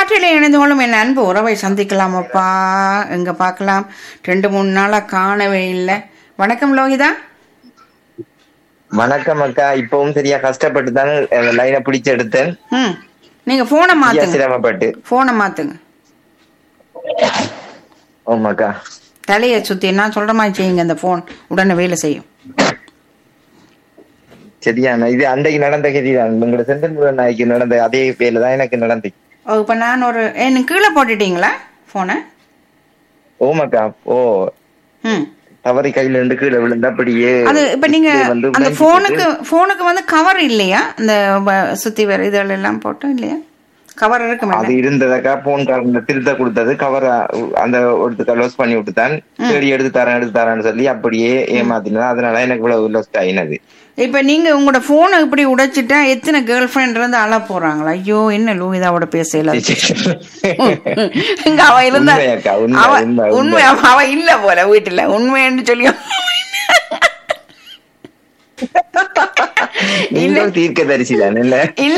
காற்றிலே இணைந்து கொள்ளும் என் அன்பு உறவை சந்திக்கலாம் அப்பா எங்க பார்க்கலாம் ரெண்டு மூணு நாளா காணவே இல்லை வணக்கம் லோகிதா வணக்கம் அக்கா இப்பவும் சரியா கஷ்டப்பட்டு தான் லைனை பிடிச்சு எடுத்தேன் ம் நீங்க போனை சரியா மாத்துங்க சிரமப்பட்டு போனை மாத்துங்க ஆமாக்கா தலையை சுத்தி நான் சொல்ற மாதிரி செய்யுங்க அந்த போன் உடனே வேலை செய்யும் சரியான இது அன்றைக்கு நடந்த கதி தான் உங்களோட செந்தன் முருகன் நாய்க்கு நடந்த அதே வேலை தான் எனக்கு நடந்து ஓ இப்போ நான் ஒரு எனக்கு கீழே போட்டுட்டீங்களா போனை ஓமாக்கா ஓ ம் தவறி கையில இருந்து கீழே விழுந்தா அப்படியே அது இப்ப நீங்க இது வந்து அந்த blanket போனுக்கு போனுக்கு வந்து கவர் இல்லையா இந்த வ- சுத்தி வேற இதெல்லாம் எல்லாம் போட்டோம் இல்லையா கவர் இருக்கு அது மேடம் இருந்ததக்கா போன் காரங்க திருத்த கொடுத்தது கவர் அந்த ஒருத்தக்க லோஸ் பண்ணி விட்டுதான் சரி எடுத்து தரேன் எடுத்து தரேன்னு சொல்லி அப்படியே ஏமாத்தினது அதனால எனக்கு இவ்வளவு லோஸ்ட் ஆயினது இப்ப நீங்க உங்களோட போனை இப்படி உடைச்சிட்டா எத்தனை கேர்ள் ஃப்ரெண்ட் இருந்து அழ போறாங்களா ஐயோ என்ன லூயிதாவோட பேசல இங்க அவ இருந்தா உண்மையாக்கா, உண்மை, அவ உண்மை, உண்மை உண்மை. அவ- அவ இல்ல போல வீட்டுல உண்மைன்னு சொல்லி நீங்களும் தீர்க்க தரிசி தான் இல்ல இல்ல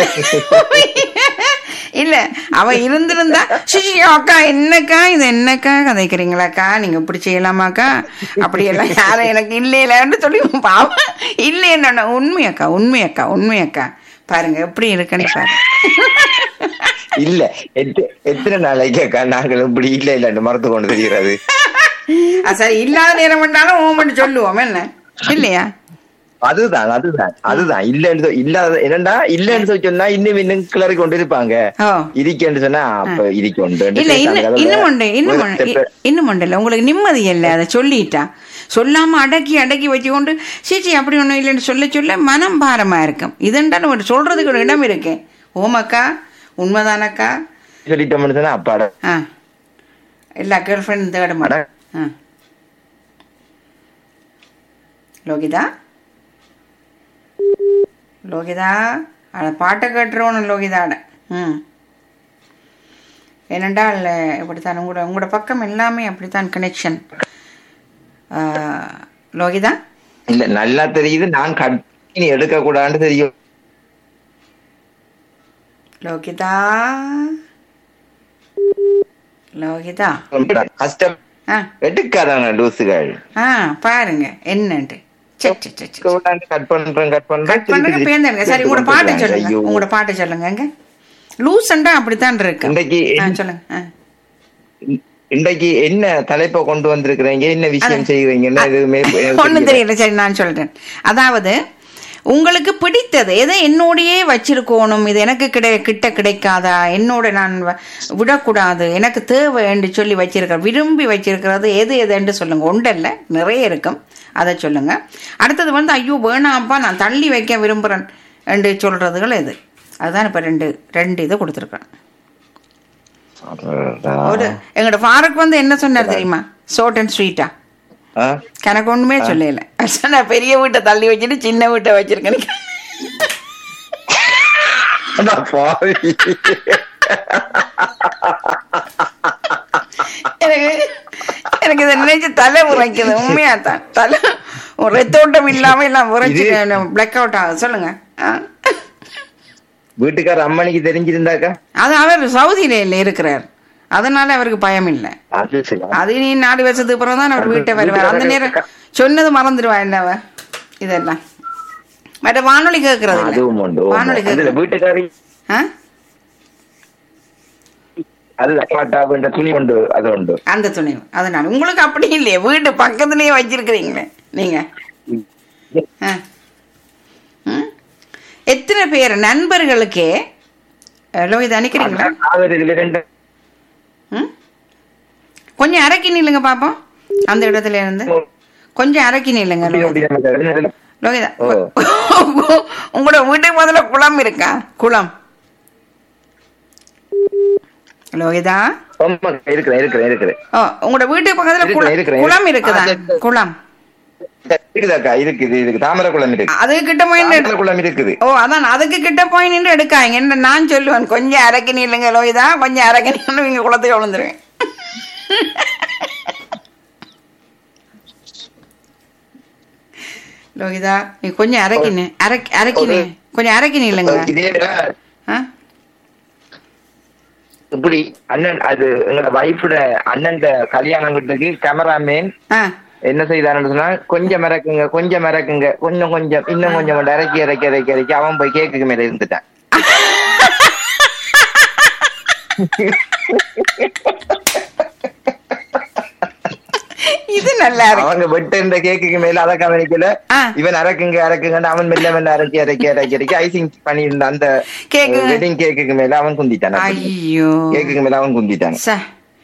இல்ல அவ இருந்திருந்தா சிசி அக்கா என்னக்கா இது என்னக்கா கதைக்கிறீங்களாக்கா நீங்க இப்படி செய்யலாமாக்கா அப்படியெல்லாம் யாரும் எனக்கு இல்லை இல்லைன்னு சொல்லி பாவம் இல்லை என்ன உண்மையாக்கா உண்மையாக்கா உண்மையாக்கா பாருங்க எப்படி இருக்குன்னு பாருங்க இல்ல எத்த- எத்தனை நாளைக்கு அக்கா நாங்கள் இப்படி இல்ல இல்லன்னு மறந்து கொண்டு தெரிகிறது அஹ் சரி இல்லாத நேரம் பண்ணாலும் ஓமன்னு சொல்லுவோம் என்ன இல்லையா அதுதான் அதுதான் அதுதான் இல்லன்னு சொ- இல்லாத என்னடா இல்லன்னு சொல்லி சொன்னா இன்னும் இன்னும் கிளறி கொண்டு இருப்பாங்க ஓ இருக்கேன்னு சொன்னா அப்ப இருக்கொண்டு இல்ல இன்னும் இன்னும் உண்டு இன்னும் உண்டு. இ- இன்னும் உண்டு இல்ல உங்களுக்கு நிம்மதி இல்லை அதை சொல்லிட்டா சொல்லாம அடக்கி அடக்கி வச்சுக்கொண்டு சீச்சி அப்படி ஒண்ணும் இல்லைன்னு சொல்ல சொல்ல மனம் பாரமா இருக்கும் இதுண்டாலும் ஒரு சொல்றதுக்கு ஒரு இடம் இருக்கு ஓமக்கா உண்மைதானக்கா சொல்லிட்டோம்னு சொன்னா அப்பாட ஆ எல்லா கேர்ள் ஃப்ரெண்ட் தேட மாட்டேன் ஆ லோகிதா லோகிதா அட பாட்டை கேட்டுருவோம் லோகிதாட ம் ஏனென்றால் இப்படித்தான் உங்களோட உங்களோட பக்கம் எல்லாமே அப்படித்தான் கனெக்ஷன் லோகிதா இல்ல நல்லா தெரியுது நான் கட் பண்ணி எடுக்க கூடாதுன்னு தெரியும் லோகிதா லோகிதா கஷ்டம் ஆ எடுக்காதாங்க டூசுகள் ஆ பாருங்க என்னன்ட்டு சரி சரி சரி சரி கட் பண்றேன் கட் பண்றேன் கட் பண்ணுங்க பேருந்துங்க சரி உங்களோட பாட்டு சொல்லுங்க ஐயோ. உங்களோட பாட்டு சொல்லுங்க எங்க லூசண்டா அப்படித்தான் இருக்கு இன்றைக்கு ஆ, சொல்லுங்க ஆ. இன்றைக்கு என்ன தலைப்பை கொண்டு வந்திருக்கிறீங்க என்ன விஷயம் செய்வீங்கன்னா எதுவுமே எனக்கு ஒண்ணும் தெரியல. தெரியல சரி நான் சொல்றேன் அதாவது உங்களுக்கு பிடித்தது எதை என்னோடையே வச்சிருக்கணும் இது எனக்கு கிடை கிட்ட கிடைக்காதா என்னோட நான் வ- விடக்கூடாது எனக்கு தேவை என்று சொல்லி வச்சிருக்கிற விரும்பி வச்சிருக்கிறது எது எதுன்னு சொல்லுங்க ஒன்றல்ல நிறைய இருக்கும் அதை சொல்லுங்க அடுத்தது வந்து ஐயோ வேணாம்ப்பா நான் தள்ளி வைக்க விரும்புகிறேன் என்று சொல்றதுகள் எது அதுதான் இப்போ ரெண்டு ரெண்டு இது கொடுத்துருக்கேன் ஒரு எங்களோட ஃபாரூக் வந்து என்ன சொன்னார் தெரியுமா ஷார்ட் அண்ட் ஸ்வீட்டா ஆ? கணக்கு ஒண்ணுமே சொல்லல நான் பெரிய வீட்டை தள்ளி வச்சுட்டு சின்ன வீட்டை வச்சிருக்கேன் அட பாவி. எனக்கு எனக்கு இதை நினைச்சு தலை உரைக்குது உண்மையா தான் தலை ஒரு ரத்தோட்டம் இல்லாம எல்லாம் உரைச்சு பிளாக் அவுட் ஆகுது சொல்லுங்க ஆ. வீட்டுக்கார அம்மனிக்கு தெரிஞ்சிருந்தாக்கா அது அவர் சவுதியில இல்ல இருக்கிறார் அதனால அவருக்கு பயம் இல்லை அது சரி. அது நீ நாலு வருஷத்துக்கு அப்புறம் தான் அவர் வீட்டை வருவார் அந்த நேரம் சொன்னது மறந்துடுவா இல்ல அவ இதெல்லாம் மற்ற வானொலி கேட்கறது இல்ல. அதுவும் உண்டு வானொலி அதுல கேட்கறது வீட்டுக்காரி ஆ அது பாட்டாவுன்ற துணி உண்டு அது உண்டு அந்த துணி அதனால உங்களுக்கு அப்படி இல்லையே வீட்டு பக்கத்துலயே வச்சிருக்கிறீங்களே நீங்க ஆ. ம்? எத்தனை பேர் நண்பர்களுக்கே ஹலோ இது அனுக்கிறீங்களா காவிரி இதுல ரெண்டு ம்? கொஞ்சம் அரைக்கி நில்லுங்க பாப்போம் அந்த இடத்துல இருந்து கொஞ்சம் அரைக்கி நில்லுங்க லோகிதா. லோகிதா ஓ. உங்களோட வீட்டுக்கு முதல்ல குளம் இருக்கா குளம் லோகிதா ஆமா, இருக்கிறேன் இருக்கிறேன் இருக்கிறேன் ஓ உங்களோட வீட்டுக்கு பக்கத்துல இருக்கிறேன், குளம் இருக்கிறேன். குளம் இருக்குதா ஆ, சரி. குளம் இருக்குதாக்கா இருக்குது இருக்கு தாமரை குளம் இருக்கு அது கிட்ட போய் தாமரை குளம் இருக்குது ஓ அதான் அதுக்கு கிட்ட போய் நின்று எடுக்காங்க என்ன நான் சொல்லுவேன் கொஞ்சம் அரைக்கி நில்லுங்க லோகிதா கொஞ்சம் அரைக்கி நின்று இங்க குளத்துக்கு விழுந்துருவேன் லோகிதா நீ கொஞ்சம் அரைக்கினு அரைக்கி அரைக்கினு கொஞ்சம் அரைக்கி நில்லுங்க இதே ஆ? இப்படி அண்ணன் அது எங்களோட வைஃபோட அண்ணன் கல்யாணம் வீட்டுக்கு கேமராமேன் ஆ என்ன செய்தாருன்னு சொன்னா கொஞ்சம் இறக்குங்க கொஞ்சம் இறக்குங்க கொஞ்சம் கொஞ்சம் இன்னும் கொஞ்சம் கொஞ்சம் இறக்கி இறக்கி இறக்கி இறக்கி அவன் போய் கேக்குக்கு மேல இருந்துட்டான் இது நல்லா இருக்கு அவங்க வெட்ட இந்த கேக்குக்கு மேல அதை கவனிக்கல ஆ. இவன் இறக்குங்க இறக்குங்கன்னு அவன் மெல்ல மெல்ல இறக்கி இறக்கி இறக்கி இறக்கி ஐசிங் பண்ணியிருந்த அந்த கேக்கு. வெட்டிங் கேக்குக்கு மேல அவன் குந்திட்டான் அப்படி. ஐயோ கேக்குக்கு மேல அவன் குந்திட்டான் ச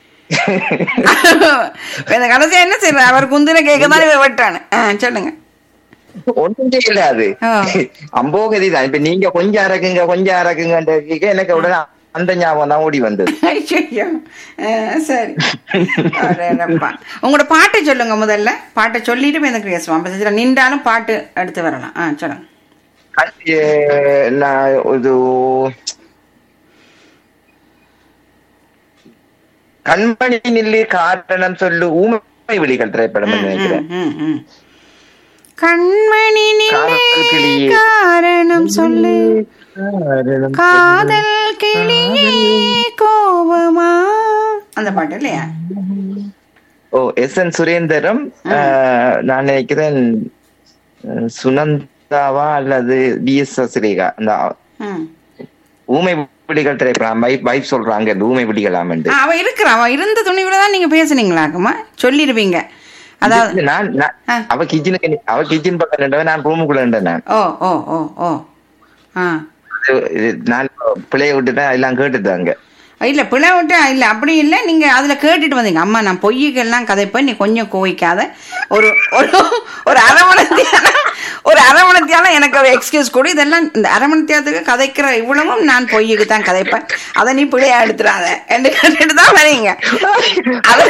இந்த கடைசியா என்ன செய்யற அவர் குந்தின கேட்க தான் இவர் வெட்டானு ஆ, சொல்லுங்க ஒன்றும் செய்யல அது ஆ. அம்போகதி தான் இப்ப நீங்க கொஞ்சம் இறக்குங்க கொஞ்சம் இறக்குங்கன்ற கேக்க எனக்கு உடனே அந்த ஞாபகம் தான் ஓடி வந்தது ஐயோ ஆ, சரி அடேடப்பா. உங்களோட பாட்டை சொல்லுங்க முதல்ல பாட்டை சொல்லிட்டு எனக்கு பேசுவான் அப்ப சரி, நின்றாலும் பாட்டு எடுத்து வரலாம் ஆ சொல்லுங்க அது, நான் இது கண்மணி நில்லு காரணம் சொல்லு ஊமை விழிகள் திரைப்படம் நினைக்கிறேன் ம், ம், ம். கண்மணி நிலே காதல் கிளியே. காரணம் சொல்லு காரணம் காதல் கிளியே கோபமா அந்த பாட்டு இல்லையா ஓ எஸ் என் சுரேந்தரம் ஆஹ், நான் நினைக்கிறேன் அஹ், சுனந்தாவா அல்லது பி எஸ் சசிரேகா அந்த ம். ஊமை விழிகள் திரைப்படம் வைப் வைப் சொல்றாங்க இந்த ஊமை விழிகளாமண்டு ஆ, அவ இருக்கிறா அவ இருந்த துணிவுல தான் நீங்க பேசுனீங்களாக்குமா சொல்லிருவீங்க அதாவது நான் நான்- ஆ. அவ கிச்சனுக்கு அவ கிச்சன் பக்கம் நின்றவன் நான் ரூமுக்குள்ள இருந்தேன் நான் ஓ ஓ ஓ ஓ ஆ இது- இது நான் பிள்ளைய விட்டுட்டேன் எல்லாம் கேட்டுட்டாங்க இல்ல பிள்ளை விட்டு இல்ல அப்படி இல்ல நீங்க அதுல கேட்டுட்டு வந்தீங்க அம்மா நான் பொய்யுக்கெல்லாம் கதைப்பேன் நீ கொஞ்சம் கோவிக்காத ஒரு ஒரு ஒரு அரை மணத்தியாலம் ஒரு அரை மணத்தியாலம் எனக்கு ஒரு எக்ஸ்கியூஸ் கொடு இதெல்லாம் இந்த அரை மணத்தியாலத்துக்கு கதைக்கிற இவ்வளவும் நான் பொய்யுக்கு தான் கதைப்பேன் அதை நீ பிள்ளையா எடுத்துடாத என்று கேட்டுட்டு தான் வரீங்க அது-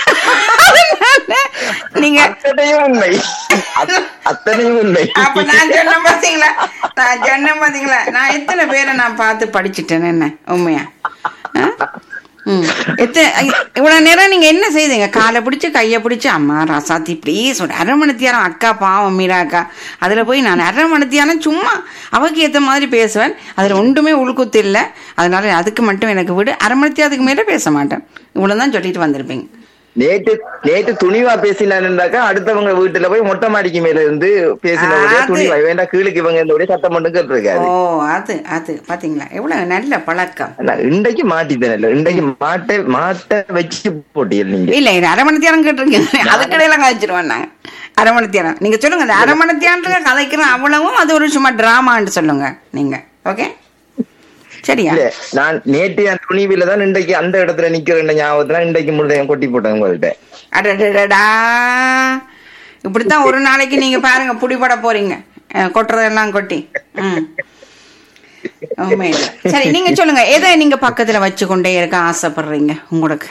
அதனால நீங்க அத்தனையும் உண்மை அத்- அத்தனையும் உண்மை அப்ப நான் சொன்ன பாத்தீங்களா நான் சொன்ன பாத்தீங்களா நான் எத்தனை பேரை நான் பார்த்து படிச்சுட்டேன் என்ன உண்மையா ஆ? ம். எத்தனை ஐ- இவ்வளவு நேரம் நீங்க என்ன செய்தீங்க காலை பிடிச்சு கையை பிடிச்சு அம்மா ராசாத்தி ப்ளீஸ் ஒரு அரை மணித்தியாரம் அக்கா பாவம் மீரா அக்கா அதுல போய் நான் அரை மணித்தியாரம் சும்மா அவக்கு ஏத்த மாதிரி பேசுவேன் அதுல ஒன்றுமே உள்குத்து இல்லை அதனால அதுக்கு மட்டும் எனக்கு விடு அரை மணித்தியாரத்துக்கு மேல பேச மாட்டேன் இவ்வளவுதான் சொல்லிட்டு வந்திருப்பீங்க நேற்று நேற்று துணிவா பேசினாருந்தாக்கா அடுத்தவங்க வீட்டுல போய் மொட்டை மாடிக்கு மேல இருந்து பேசின ஒரே அது- துணிவா வேண்டாம் கீழுக்கு இவங்க இந்த ஒரே சத்தம் மட்டும் கேட்டிருக்காரு ஓ அது அது பாத்தீங்களா எவ்வளவு நல்ல பழக்கம் நான் இன்றைக்கு மாட்டிட்டேன் இல்ல இன்றைக்கு மாட்ட மாட்ட வச்சு போட்டீங்க நீங்க இல்ல இது அரை மணி நேரம் கேட்டிருக்கீங்க அதுக்கடையில கதைச்சிருவேன் நாங்க அரை மணி நேரம் நீங்க சொல்லுங்க அந்த அரை மணி நேரத்துக்கு கதைக்கிறோம் அவ்வளவும் அது ஒரு சும்மா டிராமான்னு சொல்லுங்க நீங்க ஓகே சரியா இல்ல நான் நேற்று என் துணிவில தான் இன்றைக்கு அந்த இடத்துல நிக்கிற ஞாபகத்துல இன்றைக்கு முழுதையும் கொட்டி போட்டேன் உங்கள்கிட்ட அடடடடா இப்படித்தான் ஒரு நாளைக்கு நீங்க பாருங்க புடிபட போறீங்க அஹ், கொட்டுறதெல்லாம் கொட்டி ம் உண்மையில. சரி நீங்க சொல்லுங்க எதை நீங்க பக்கத்துல வச்சு கொண்டே இருக்க ஆசைப்படுறீங்க உங்களுக்கு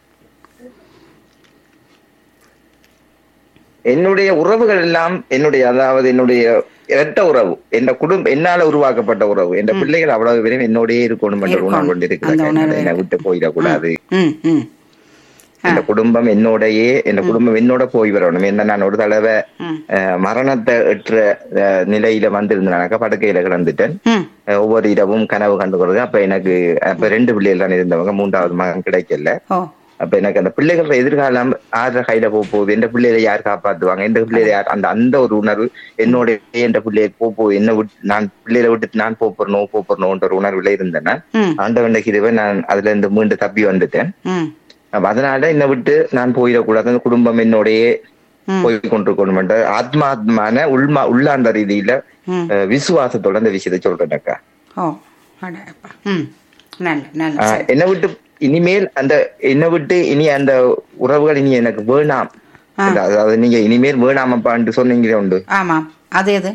என்னுடைய உறவுகள் எல்லாம் என்னுடைய அதாவது என்னுடைய இரட்ட உறவு என் குடும்பம் என்னால உருவாக்கப்பட்ட உறவு என் பிள்ளைகள் அவ்வளவு பேரும் என்னோடயே இருக்கணும் என்ற இருக்கணும். உணர்வு கொண்டு அந்த உணர்வு இருக்கிறாங்க என்னை விட்டு போயிடக்கூடாது ம் ம் இந்த குடும்பம் என்னோடயே இந்த குடும்பம் என்னோட போய் வரணும் என்ன நான் ஒரு தடவை ம். அஹ், மரணத்தை எற்ற அஹ், நிலையில வந்திருந்தேனாக்கா படுக்கையில கிடந்துட்டேன் ம் அஹ், ஒவ்வொரு இரவும் கனவு கண்டுக்கிறது அப்ப எனக்கு அப்ப ரெண்டு பிள்ளைகள் தான் இருந்தவங்க மூன்றாவது மகன் கிடைக்கல ஓ அப்ப எனக்கு அந்த பிள்ளைகளோட எதிர்காலம் ஆற கையில போக போகுது எந்த பிள்ளைகளை யார் காப்பாத்துவாங்க எந்த பிள்ளைகளை யார் அந்த அந்த ஒரு உணர்வு என்னோட எந்த பிள்ளையை போ போ என்ன விட்டு நான் பிள்ளைகளை விட்டுட்டு நான் போறணும் போறணும்ன்ற ஒரு உணர்வுல இருந்தேன் நான் ம் ஆண்டவன் கிருவை நான் அதுல இருந்து மீண்டு தப்பி வந்துட்டேன் ம் அப்ப அதனால என்னை விட்டு நான் போயிடக்கூடாது அந்த குடும்பம் என்னோடயே ம். போய் கொண்டிருக்கணும் ஆத்மாத்மான உள்மா உள்ளாண்ட ரீதியில ம். அஹ், விசுவாசத்தோட அந்த விஷயத்தை சொல்றேன்க்கா ஓ அடப்பா ம் நல்ல நல்ல ஆஹ், சரி. என்னை விட்டு இனிமேல் அந்த என்னை விட்டு இனி அந்த உறவுகள் இனி எனக்கு வேணாம் ஆ. அதாவது நீங்க இனிமேல் வேணாமப்பான்னு சொன்னீங்களே உண்டு ஆமாம் அது எது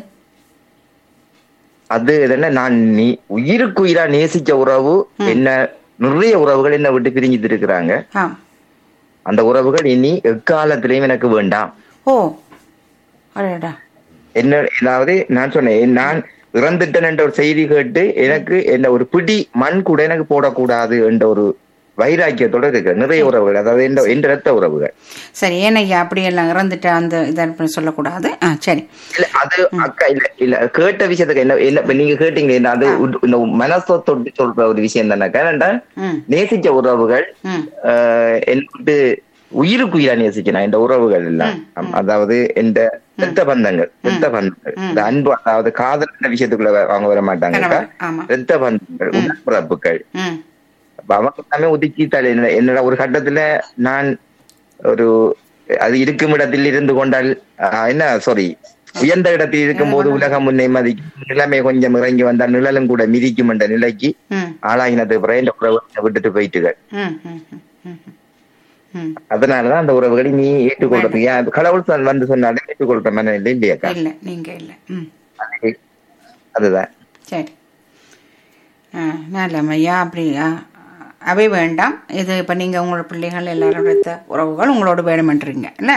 அது என்ன நான் நீ உயிருக்கு உயிரா நேசிச்ச உறவு என்ன நிறைய உறவுகள் என்னை விட்டு பிரிஞ்சுட்டு இருக்கிறாங்க ஆம் அந்த உறவுகள் இனி எக்காலத்திலையும் எனக்கு வேண்டாம் ஓ அடடா என்ன அதாவது நான் சொன்னேன் நான் இறந்துட்டேன் என்ற ஒரு செய்தி கேட்டு எனக்கு என்ன ஒரு பிடி மண் கூட எனக்கு போடக்கூடாது என்ற ஒரு வைராக்கியத்தோட இருக்கு நிறைய உறவுகள் அதாவது எந்த எந்த ரத்த உறவுகள் சரி ஏனையா அப்படியெல்லாம் இறந்துட்டு அந்த இதை சொல்லக்கூடாது ஆ சரி இல்ல அது அக்கா இல்ல இல்ல கேட்ட விஷயத்துக்கு என்ன என்ன இப்ப நீங்க கேட்டீங்க என்ன அது உட்- இந்த மனசை தொட்டு சொல்ற ஒரு விஷயம் தானே ஏன்னா ம் நேசிச்ச உறவுகள் ம் ஆஹ் என்னோட உயிருக்கு உயிரா நேசிக்கணும் இந்த உறவுகள் எல்லாம் ஆம், அதாவது இந்த ரத்த பந்தங்கள் ரத்த பந்தங்கள் இந்த அன்பு அதாவது காதல் என்ற விஷயத்துக்குள்ள வ- அவங்க வர மாட்டாங்க கணவர் ஆமா ரத்த பந்தங்கள் உடற்பிறப்புகள் ம் அப்ப அவங்க எல்லாமே ஒதுக்கி தலை என்னோட ஒரு கட்டத்துல நான் ஒரு அது இருக்கும் இடத்தில் இருந்து கொண்டால் ஆஹ், என்ன சாரி உயர்ந்த இடத்தில் இருக்கும்போது உலகம் முன்னே மதிக்கும் நிலைமை கொஞ்சம் இறங்கி வந்தால் நிழலும் கூட மிதிக்கும் என்ற நிலைக்கு ம் ஆளாகினது பிறகு இந்த உறவை விட்டுட்டு போயிட்டுகள் ம் ம் ம், ம் ம் அதனாலதான் அந்த உறவுகளை நீ ஏற்றுக்கொள்றது ஏன் அது கடவுள் சொல் வந்து சொன்னாலே ஏற்றுக்கொள்ற மனநிலை இல்லையாக்கா இல்லை நீங்க இல்லை ம் அதுதான் சரி ஆ நல்லம்மையா அப்படியா அவை வேண்டாம் இது இப்போ நீங்கள் உங்களோட பிள்ளைகள் எல்லாரும் எடுத்த உறவுகள் உங்களோட வேணுமென்றீங்க இல்லை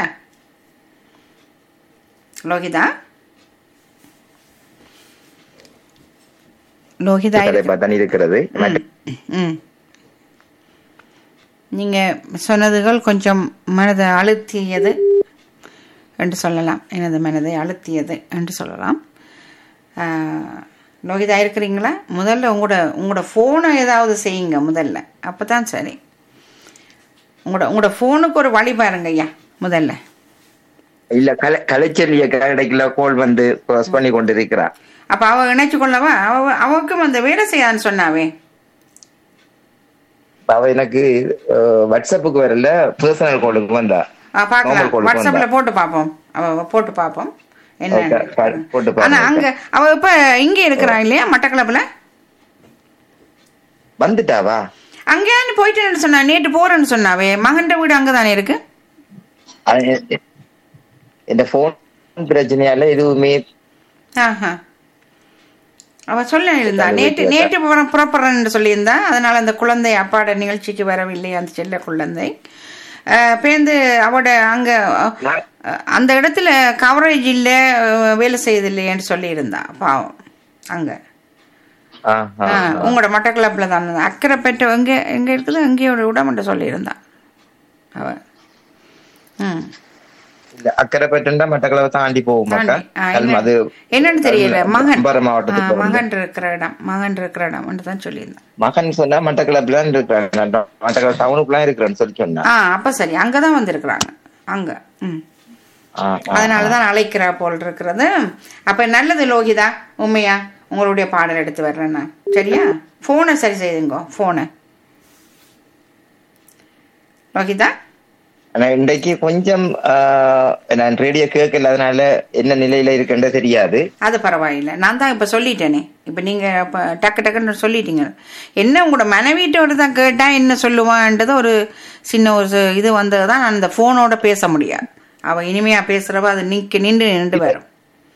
லோகிதா லோகிதா அதை பார்த்தா இருக்கிறது ம் நீங்கள் சொன்னதுகள் கொஞ்சம் மனதை அழுத்தியது என்று சொல்லலாம் எனது மனதை அழுத்தியது என்று சொல்லலாம் ஆஹ், லோகிதா இருக்கிறீங்களா முதல்ல உங்களோட உங்களோட ஃபோனை ஏதாவது செய்யுங்க முதல்ல அப்போ தான் சரி உங்களோட உங்களோட ஃபோனுக்கு ஒரு வழி பாருங்க ஐயா முதல்ல இல்ல கலை கலைச்செல்லிய கிடைக்கல கோல் வந்து cross பண்ணி கொண்டு இருக்கிறா அப்போ அவ இணைச்சு கொள்ளவா அவ அவக்கும் அந்த வேலை செய்யான்னு சொன்னாவே அவ எனக்கு அஹ், வாட்ஸ்அப்புக்கு வரல பர்சனல் காலுக்கு வந்தா ஆ, பார்க்கலாம் Normal call வாட்ஸ்அப்ல வந்தா. போட்டு பார்ப்போம் அவ அவ போட்டு பார்ப்போம் என்ன Okay, பா- போட்டு ஆனா பாருங்க. அங்க அவ இப்ப இங்க இருக்கிறா இல்லையா மட்டக்களப்புல வந்துட்டாவா அங்கேயான்னு போயிட்டேன்னு சொன்னா நேற்று போறேன்னு சொன்னாவே மகன்ட வீடு அங்கதானே இருக்கு அது எ- இந்த போன் பிரச்சனையால எதுவுமே ஆஹா அவ சொல்ல இருந்தா அது நேற்று வித்தியாசம். நேற்று புற- புறப்படுறேன்னு சொல்லியிருந்தா அதனால அந்த குழந்தை அப்பாட நிகழ்ச்சிக்கு வரவில்லை அந்த செல்ல குழந்தை அஹ், பேருந்து அவட அங்க அஹ், அந்த இடத்துல கவரேஜ் இல்ல அஹ், வேலை செய்யுது இல்லையேன்னு சொல்லியிருந்தா பாவம் அங்க ஆ, ஆ, ஆ, உங்களோட மட்டக்களப்பில் தான் இருந்தது. அக்கறை பெற்ற எங்கே எங்கே இருக்குது அங்கேயே ஒரு விடமட்ட சொல்லியிருந்தான் அவ ம் இல்ல அக்கறை பெற்றா மட்டக்களவை தாண்டி போகுமாக்கா தாண்டி. ஆ, என்ன- அது என்னன்னு தெரியல மகன் அம்பாறை ஆ, மாவட்டத்துக்கு வந்து. மகன் இருக்கிற இடம் மகன் இருக்கிற இடம் தான் சொல்லியிருந்தான் மகன் சொன்னா மட்டக்களப்புல இருக்கிறேன் மட்டக்களப்பு டவுனுக்குலாம் இருக்கிறேன்னு சொல்லி சொன்னா ஆ அப்ப சரி அங்கதான் வந்திருக்கிறாங்க அங்க ம் ஆ, ஆ. அதனால தான் அழைக்கிறா போல் இருக்கிறது அப்ப நல்லது லோகிதா உண்மையா உங்களுடைய பாடல் எடுத்து வர்றேன் நான் சரியா போனை சரி செய்துங்கோ போனை லோகிதா ஆனா இன்றைக்கு கொஞ்சம் ஆ, நான் ரேடியோ கேட்கல அதனால என்ன நிலையில இருக்குன்னு தெரியாது அது பரவாயில்லை நான் தான் இப்போ சொல்லிட்டேனே இப்போ நீங்கள் இப்போ டக்கு டக்குன்னு சொல்லிட்டீங்க என்ன உங்களோட மனைவிட்டோட தான் கேட்டால் என்ன சொல்லுவான்றது ஒரு சின்ன ஒரு ச- இது வந்தது தான் நான் இந்த ஃபோனோட பேச முடியாது அவள் இனிமையாக பேசுகிறவ அது நிற்க நின்று நின்று வரும்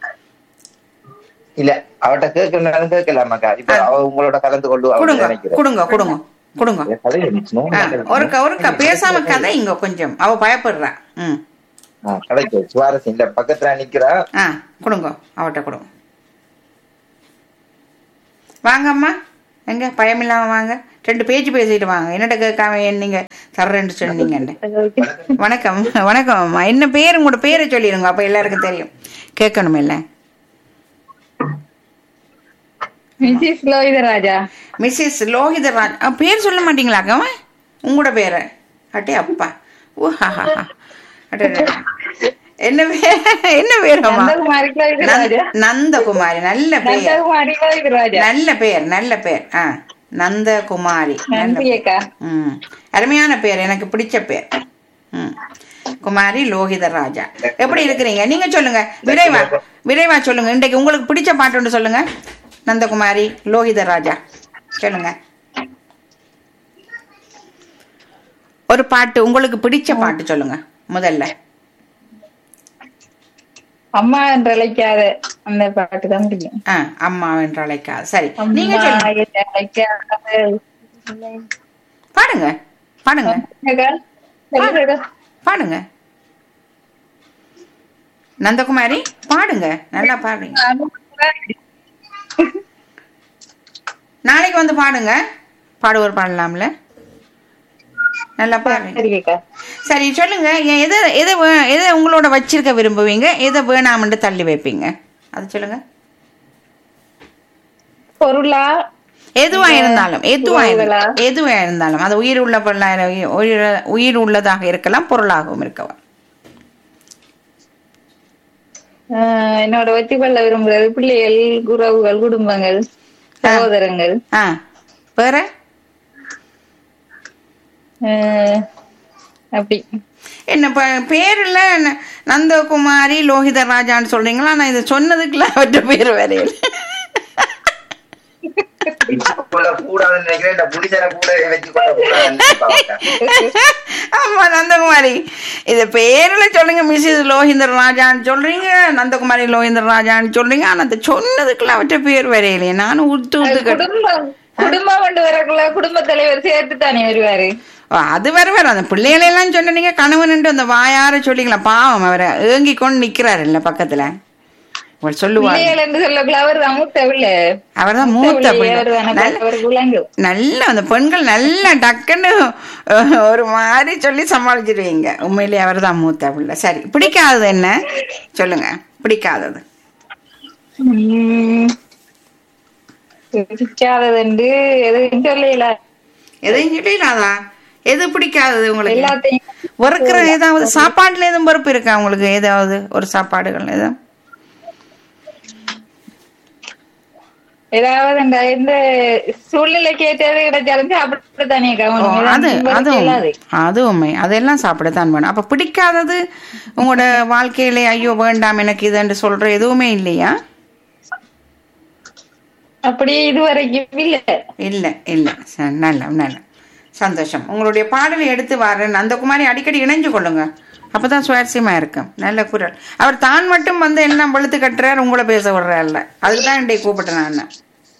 இல்ல அவட்ட கேட்கணும் கேட்கலாமாக்கா இப்ப அவ உங்களோட கலந்து கொண்டு அவ கொடுங்க நினைக்கிறேன் கொடுங்க கொடுங்க கொடுங்க என் கதை இருந்துச்சுன்னா, ஆ ஒருக்கா ஒருக்கா பேசாம கதை இங்க கொஞ்சம் அவ பயப்படுறா ம் ஆ, கிடைக்கும் சுவாரஸ்யம் இல்ல பக்கத்துல நிக்கிறா ஆ கொடுங்க அவட்ட கொடுங்க வாங்க அம்மா எங்க பயமில்லாம வாங்க ரெண்டு பேச்சு பேசிட்டு வாங்க என்னட்ட கேட்காம ஏன் நீங்க தர்றேன்னு சொன்னீங்கன்னு வணக்கம் வணக்கம் அம்மா என்ன பேர் உங்களோட பேரை சொல்லிடுங்க அப்ப எல்லாருக்கும் தெரியும் கேட்கணும் இல்ல மிஸ்ஸஸ் லோகிதராஜா மிஸ்ஸஸ் லோகிதராஜ் அ, பேர் சொல்ல மாட்டீங்களாக்க அவன் உங்களோட பேரை அட்டே அப்பா ஓ ஹா ஹா ஹா. அடடே. என்ன பேர் என்ன பேர் அம்மா நந்தகுமாரி லோகிதராஜா நந்த- நந்தகுமாரி நல்ல பேர் நந்தகுமாரி லோகிதராஜா நல்ல பேர் நல்ல பேர் ஆ நந்தகுமாரி நல்ல நன்றி பேர். அக்கா ம் அருமையான பேர் எனக்கு பிடிச்ச பேர் ம் குமாரி லோகித ராஜா எப்படி இருக்கிறீங்க நீங்க சொல்லுங்க விரைவா விரைவா சொல்லுங்க இன்றைக்கு உங்களுக்கு பிடிச்ச பாட்டு ஒன்று சொல்லுங்க நந்தகுமாரி லோகித ராஜா சொல்லுங்க ஒரு பாட்டு உங்களுக்கு பிடிச்ச பாட்டு சொல்லுங்க முதல்ல அம்மா என்று அழைக்காத அந்த பாட்டு தான் பிடிக்கும் ஆ அம்மா என்று அழைக்காது சரி நீங்க அம்மா சொல்லுங்க என்று அழைக்காத பாடுங்க பாடுங்க அக்கா, சொல்லுங்க அக்கா. பாடுங்க நந்தகுமாரி பாடுங்க நல்லா பாடுங்க நாளைக்கு வந்து பாடுங்க பாடுவோர் பாடலாம்ல நல்லா பாருங்க சரிக்கா சரி சொல்லுங்க ஏன் எதை எதை வே- எதை உங்களோட வச்சிருக்க விரும்புவீங்க எதை வேணாம்னு தள்ளி வைப்பீங்க அது சொல்லுங்க பொருளா எதுவா இருந்தாலும் எதுவா உறவுகளா? இருந்தாலும் எதுவா இருந்தாலும் அது உயிர் உள்ள பொருளா உயிர் உயிர் உள்ளதாக இருக்கலாம் பொருளாகவும் இருக்கலாம் ஆஹ் என்னோட வச்சு கொள்ள விரும்புறது பிள்ளைகள் உறவுகள் குடும்பங்கள் சகோதரங்கள் ஆ வேற ஆஹ் அப்படி என்ன ப பேரில் நந்தகுமாரி லோகித ராஜான்னு சொல்றீங்களா நான் இதை சொன்னதுக்குலாம் அவற்ற பேர் வரையில் கொள்ள கூடாதுன்னு நினைக்கிறேன் இந்த புடிசனை கூட வச்சு கொள்ள கூடாதுன்னு ஆமா நந்தகுமாரி இது பேரில் சொல்லுங்க மிஸ்ஸஸ் லோஹிந்தர் ராஜான்னு சொல்றீங்க நந்தகுமாரி லோஹிந்தர் ராஜான்னு சொல்றீங்க ஆனா அந்த சொன்னதுக்குலாம் அவற்ற பேர் வரையிலையே நானும் உத்து உத்து கட்டு குடும்பம் குடும்பம் கொண்டு வரக்குள்ள குடும்ப தலைவர் சேர்த்து தானே வருவாரு ஓ, அது வேற வேற அந்த பிள்ளைகளெல்லாம் சொன்ன நீங்க கணவன்ட்டு அந்த வாயார சொல்லிக்கலாம் பாவம் அவரை ஏங்கி கொண்டு நிக்கிறாரு இல்ல பக்கத்துல அவர் சொல்லுவார் பிள்ளைகள் என்று சொல்லக்குள்ள அவர் தான் மூத்த பிள்ளை அவர் தான் மூத்த பிள்ளை அவர் தானே நல்ல- அவர் குலங்கு நல்ல அந்த பெண்கள் நல்ல டக்குன்னு அஹ், ஒரு மாதிரி சொல்லி சமாளிச்சிருவீங்க உண்மையிலேயே அவர் தான் மூத்த பிள்ளை சரி பிடிக்காதது என்ன சொல்லுங்க பிடிக்காதது உம் பிடிக்காதது என்று எதுவும் சொல்லல எதையும் சொல்லிடாதா எது பிடிக்காதது உங்களுக்கு எல்லாத்தையும் வெறுக்கிற ஏதாவது சாப்பாட்டுல எதுவும் பொறுப்பு இருக்கா உங்களுக்கு ஏதாவது ஒரு சாப்பாடுகள் எதுவும் ஏதாவது இந்த எந்த சூழ்நிலைக்கு ஏற்றது கிடைச்சாலும் சாப்பிடத்தானே ஓ, அது அது உண்மை. அது உண்மை அதெல்லாம் சாப்பிடத்தான் வேணும் அப்ப பிடிக்காதது உங்களோட வாழ்க்கையிலே ஐயோ வேண்டாம் எனக்கு இதுன்னு சொல்ற எதுவுமே இல்லையா அப்படி இதுவரைக்கும் இல்ல இல்ல இல்ல ச- நல்ல நல்ல சந்தோஷம் உங்களுடைய பாடலை எடுத்து வரேன் நந்தகுமாரி அடிக்கடி இணைஞ்சு கொள்ளுங்க அப்பதான் சுவாரஸ்யமா இருக்கும் நல்ல குரல் அவர் தான் மட்டும் வந்து எல்லாம் வெளுத்து கட்டுறாரு உங்களை பேச விடுறாருல அதுக்கு தான் இன்றைக்கு கூப்பிட்டேன் நான்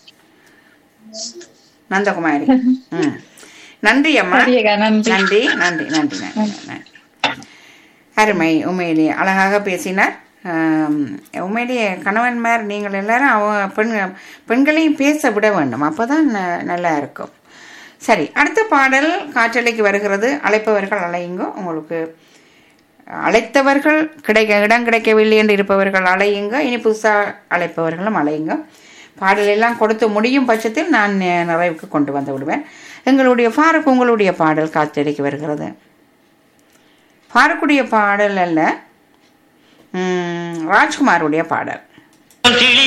நந்தகுமாரி ம் நன்றி அம்மா சரியக்கா நன்றி நன்றி நன்றி நன்றி நன்றி நன்றி அருமை உண்மையிலேயே அழகாக பேசினார் ஆம், உண்மையிலேயே கணவன்மார் நீங்கள் எல்லாரும் அவ பெண் பெண்களையும் பேச விட வேண்டும் அப்பதான் ந- நல்லா இருக்கும் சரி அடுத்த பாடல் காற்றலைக்கு வருகிறது அழைப்பவர்கள் அலையுங்க உங்களுக்கு அழைத்தவர்கள் கிடைக்க இடம் கிடைக்கவில்லை என்று இருப்பவர்கள் அலையுங்க இனி புதுசாக அழைப்பவர்களும் அலையுங்க பாடல் எல்லாம் கொடுத்து முடியும் பட்சத்தில் நான் நி- நிறைவுக்கு கொண்டு வந்து விடுவேன் எங்களுடைய ஃபாரூக் உங்களுடைய பாடல் காற்றலைக்கு வருகிறது ஃபாரூக்குடைய பாடல் அல்ல ம், ராஜ்குமாருடைய பாடல் கிளி